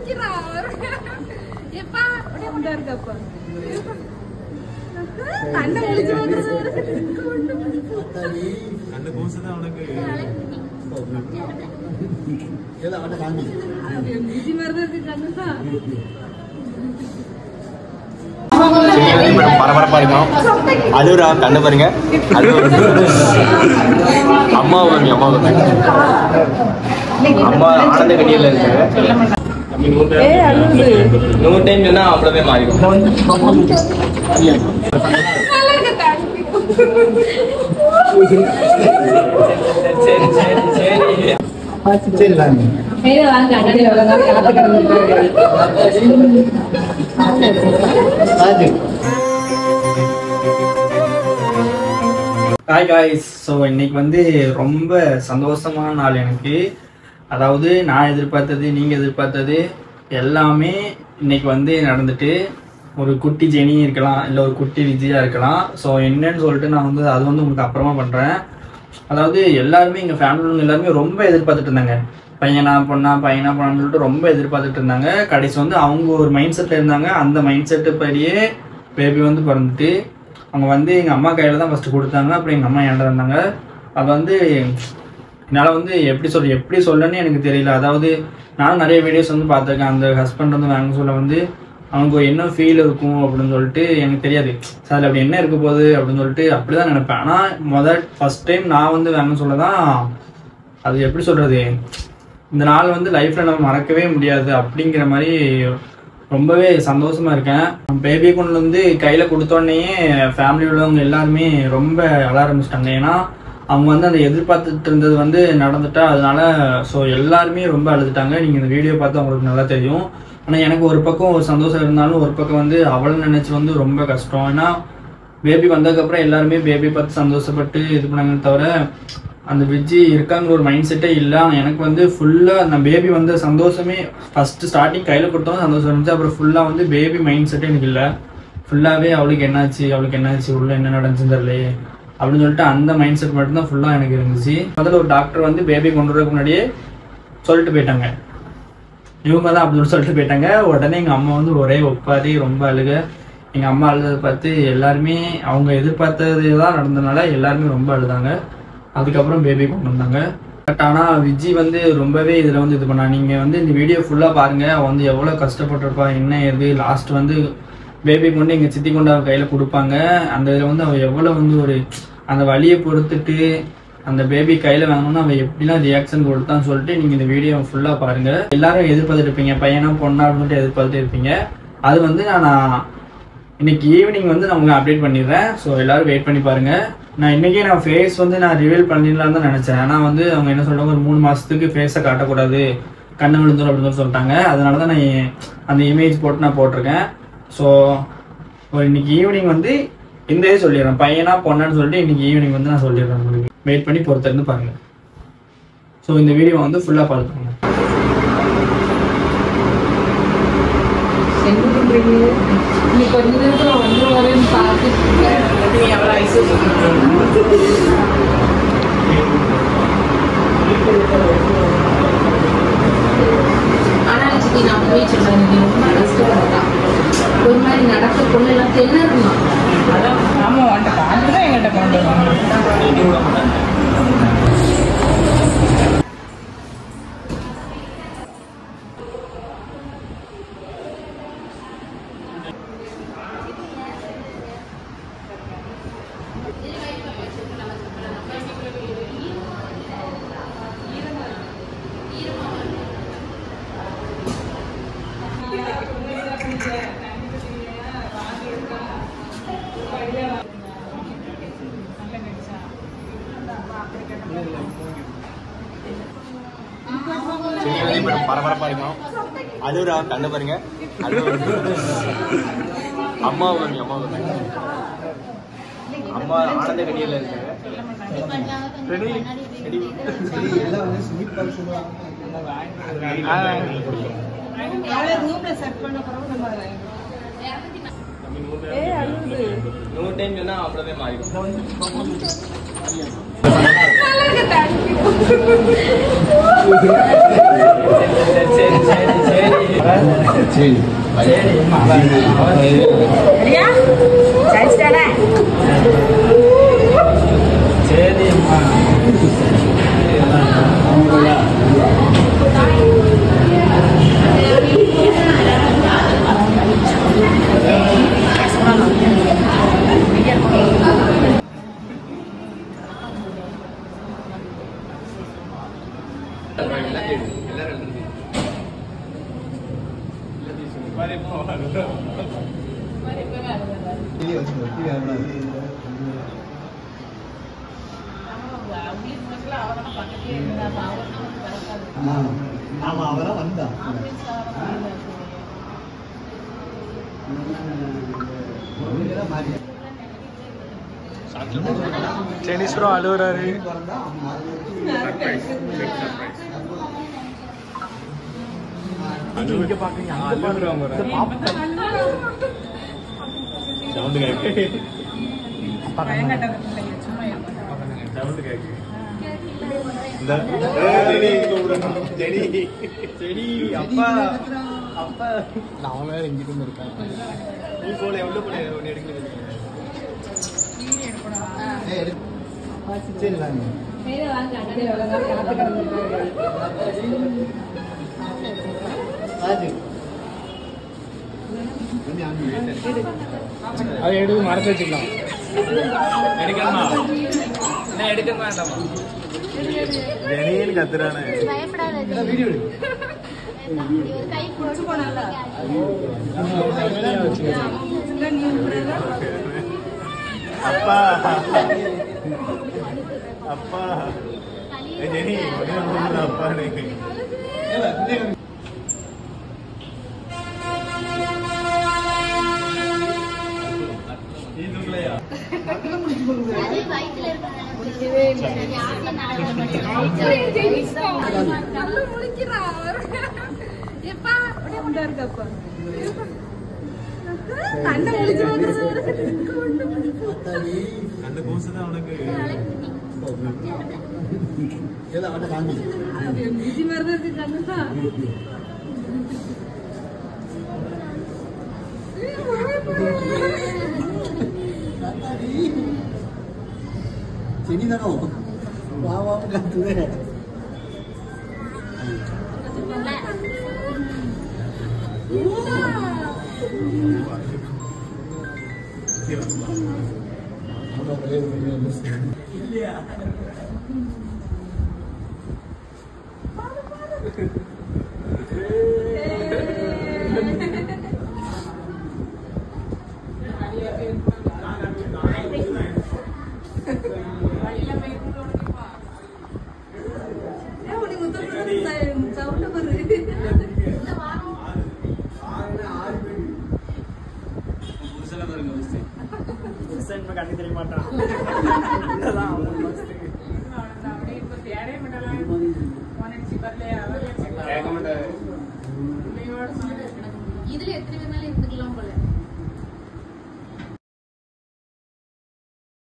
சிரிக்கிறான் எப்பா அப்படியே கொண்டா இருக்கப்பா கண்ணை முடிச்சு அந்த கோசு தான் உனக்கு விஜி மாதிரி இருக்கு கண்ணு தான் பரபரப்பா இருக்கும் அழுவுறா கண்ணு பாருங்க அழுவு அம்மா பாருங்க அம்மா பாருங்க அம்மா ஆனந்த கண்ணியில இருக்காங்க நூறு டைம் சொன்னா அவ்வளவே மாறிடும் நல்லா இருக்கு சரி சரி சரி ஹாய் காய்ஸ் ஸோ இன்னைக்கு வந்து ரொம்ப சந்தோஷமான நாள் எனக்கு அதாவது நான் எதிர்பார்த்தது நீங்கள் எதிர்பார்த்தது எல்லாமே இன்னைக்கு வந்து நடந்துட்டு ஒரு குட்டி ஜெனி இருக்கலாம் இல்லை ஒரு குட்டி விஜயா இருக்கலாம் ஸோ என்னன்னு சொல்லிட்டு நான் வந்து அது வந்து உங்களுக்கு அப்புறமா பண்ணுறேன் அதாவது எல்லாருமே எங்கள் ஃபேமிலியில் எல்லாருமே ரொம்ப எதிர்பார்த்துட்டு இருந்தாங்க பையனா பொண்ணா பையனா பொண்ணான்னு சொல்லிட்டு ரொம்ப எதிர்பார்த்துட்டு இருந்தாங்க கடைசி வந்து அவங்க ஒரு மைண்ட் செட்டில் இருந்தாங்க அந்த மைண்ட் செட்டு படியே பேபி வந்து பிறந்துட்டு அவங்க வந்து எங்கள் அம்மா கையில் தான் ஃபஸ்ட்டு கொடுத்தாங்க அப்புறம் எங்கள் அம்மா என்கிட்ட இருந்தாங்க அது வந்து என்னால் வந்து எப்படி சொல்ல எப்படி சொல்லணும்னு எனக்கு தெரியல அதாவது நானும் நிறைய வீடியோஸ் வந்து பார்த்துருக்கேன் அந்த ஹஸ்பண்ட் வந்து வாங்க சொல்ல வந்து அவனுக்கு என்ன ஃபீல் இருக்கும் அப்படின்னு சொல்லிட்டு எனக்கு தெரியாது சார் அதில் அப்படி என்ன இருக்க போகுது அப்படின்னு சொல்லிட்டு அப்படி தான் நினைப்பேன் ஆனால் முதல் ஃபஸ்ட் டைம் நான் வந்து வாங்க சொல்ல தான் அது எப்படி சொல்கிறது இந்த நாள் வந்து லைஃப்பில் நம்ம மறக்கவே முடியாது அப்படிங்கிற மாதிரி ரொம்பவே சந்தோஷமா இருக்கேன் பேபி கொண்டு வந்து கையில் கொடுத்தோடனே ஃபேமிலி உள்ளவங்க எல்லாருமே ரொம்ப அழ ஆரம்பிச்சிட்டாங்க ஏன்னா அவங்க வந்து அந்த எதிர்பார்த்துட்டு இருந்தது வந்து நடந்துட்டா அதனால ஸோ எல்லாருமே ரொம்ப அழுதுட்டாங்க நீங்கள் இந்த வீடியோ பார்த்து அவங்களுக்கு நல்லா தெரியும் ஆனால் எனக்கு ஒரு பக்கம் ஒரு சந்தோஷம் இருந்தாலும் ஒரு பக்கம் வந்து அவளை நினச்சி வந்து ரொம்ப கஷ்டம் ஏன்னா பேபி வந்ததுக்கப்புறம் எல்லாருமே பேபி பார்த்து சந்தோஷப்பட்டு இது பண்ணாங்க தவிர அந்த விஜி இருக்காங்கிற ஒரு மைண்ட் செட்டே இல்லை ஆனால் எனக்கு வந்து ஃபுல்லாக அந்த பேபி வந்த சந்தோஷமே ஃபஸ்ட்டு ஸ்டார்டிங் கையில் கொடுத்தோம் சந்தோஷம் இருந்துச்சு அப்புறம் ஃபுல்லாக வந்து பேபி மைண்ட் செட்டே எனக்கு இல்லை ஃபுல்லாகவே அவளுக்கு என்னாச்சு அவளுக்கு என்னாச்சு உள்ள என்ன நடந்துச்சுன்னு தெரியலையே அப்படின்னு சொல்லிட்டு அந்த மைண்ட் செட் மட்டும்தான் ஃபுல்லாக எனக்கு இருந்துச்சு முதல்ல ஒரு டாக்டர் வந்து பேபி கொண்டு வரதுக்கு முன்னாடியே சொல்லிட்டு போயிட்டாங்க இவங்க தான் அப்படி சொல்லிட்டு போயிட்டாங்க உடனே எங்கள் அம்மா வந்து ஒரே ஒப்பாரி ரொம்ப அழுக எங்கள் அம்மா அழுததை பார்த்து எல்லாருமே அவங்க எதிர்பார்த்தது தான் நடந்ததுனால எல்லாருமே ரொம்ப அழுதாங்க அதுக்கப்புறம் பேபி கொண்டு வந்தாங்க பட் ஆனால் விஜி வந்து ரொம்பவே இதில் வந்து இது பண்ணா நீங்கள் வந்து இந்த வீடியோ ஃபுல்லாக பாருங்கள் அவள் வந்து எவ்வளோ கஷ்டப்பட்டிருப்பா என்ன ஏது லாஸ்ட் வந்து பேபி கொண்டு எங்கள் சித்தி கொண்டு அவள் கையில் கொடுப்பாங்க அந்த இதில் வந்து அவள் எவ்வளோ வந்து ஒரு அந்த வலியை பொறுத்துட்டு அந்த பேபி கையில் வாங்கணும்னு அவள் எப்படிலாம் ரியாக்ஷன் கொடுத்தான்னு சொல்லிட்டு நீங்கள் இந்த வீடியோ ஃபுல்லாக பாருங்கள் எல்லாரும் எதிர்பார்த்துட்டு இருப்பீங்க பையனா பொண்ணா அப்படின்னு சொல்லிட்டு எதிர்பார்த்துட்டு இருப்பீங்க அது வந்து நான் இன்னைக்கு ஈவினிங் வந்து நான் உங்களுக்கு அப்டேட் பண்ணிடுறேன் ஸோ எல்லாரும் வெயிட் பண்ணி பாருங்க நான் இன்னைக்கே நான் ஃபேஸ் வந்து நான் ரிவீல் பண்ணிடலாம்னு தான் நினச்சேன் ஆனால் வந்து அவங்க என்ன சொல்றாங்க ஒரு மூணு மாதத்துக்கு ஃபேஸை காட்டக்கூடாது கண்ணு விழுந்துடும் அப்படின்னு சொல்லி சொல்லிட்டாங்க அதனால தான் நான் என் அந்த இமேஜ் போட்டு நான் போட்டிருக்கேன் ஸோ இன்னைக்கு ஈவினிங் வந்து இந்த இது சொல்லிடுறேன் பையனா பொண்ணான்னு சொல்லிட்டு இன்னைக்கு ஈவினிங் வந்து நான் சொல்லிடுறேன் உங்களுக்கு வெயிட் பண்ணி பொறுத்திருந்து பாருங்க ஸோ இந்த வீடியோ வந்து ஃபுல்லாக பார்த்துக்கோங்க என்ன பண்றீங்க நீ கொஞ்ச நேரத்துல வந்து வரேன்னு பார்த்துட்டு ஆனா சித்தி நான் போய் சொன்னேன் நீ ரொம்ப கஷ்டப்பட்டா ஒரு மாதிரி நடக்க பொண்ணெல்லாம் திணறணும் அதான் ஆமா உன்கிட்ட பார்த்து தான் எங்கிட்ட கொண்டு வருவாங்க சரி வந்து இப்ப பரபரப்பா இருக்கும் அழுவுறா கண்ணு பாருங்க அழுவு அம்மா பாருங்க அம்மா பாருங்க அம்மா ஆனந்த கண்ணியில இருக்காங்க ரெடி ரெடி ரூம்ல செட் பண்ண பிறகு நம்ம நூறு டைம் சொன்னா அவ்வளவே மாறிடும் சரி சரி சரி சரி சரி அம்மா, அவரு- சரியா சரிச்சிட்டானே சரி அம்மா. ஆமா அவதான் வந்தான் சைனீஸ் ப்ரோ அழுகுறாரு இங்க பாக்குறீங்க அழுகுறாங்க சவுண்ட் கேக்கு பயங்கட்ட சும்மா இருப்பா. சவுண்ட் கேக்கு இந்த செடி செடி அப்பா அப்பா நான் அவன் வேற எங்கிட்ட இருக்கான் நீ போல எவ்வளவு போல ஒன்னு எடுக்கிறது சரி வாங்க அதை எடுத்து மறைச்சு வச்சுக்கலாம் எடுக்கணுமா என்ன எடுக்க வேண்டாமா ஜெனின்னு கத்துறானே பயப்படாத வீடியோ இவர் கை பிடிச்சு போனால அப்பா அப்பா ஏய் ஜெனி உடனே முடிஞ்சது அப்பா எனக்கு நீ தூக்கலையா அது வயித்துல இருக்கிற அந்த கோசு தான் உனக்கு ஏதோ அவனை காமி செடி தானோ வா வா காத்துவே கண்ணு தெரிய மாட்டான் அப்படியே இப்ப தேடவே மாட்டாளா? உனக்கு பரலையா? அவளே கேட்க மாட்டாரு இதுல எத்தனை பேர் இருந்துக்கலாம் போல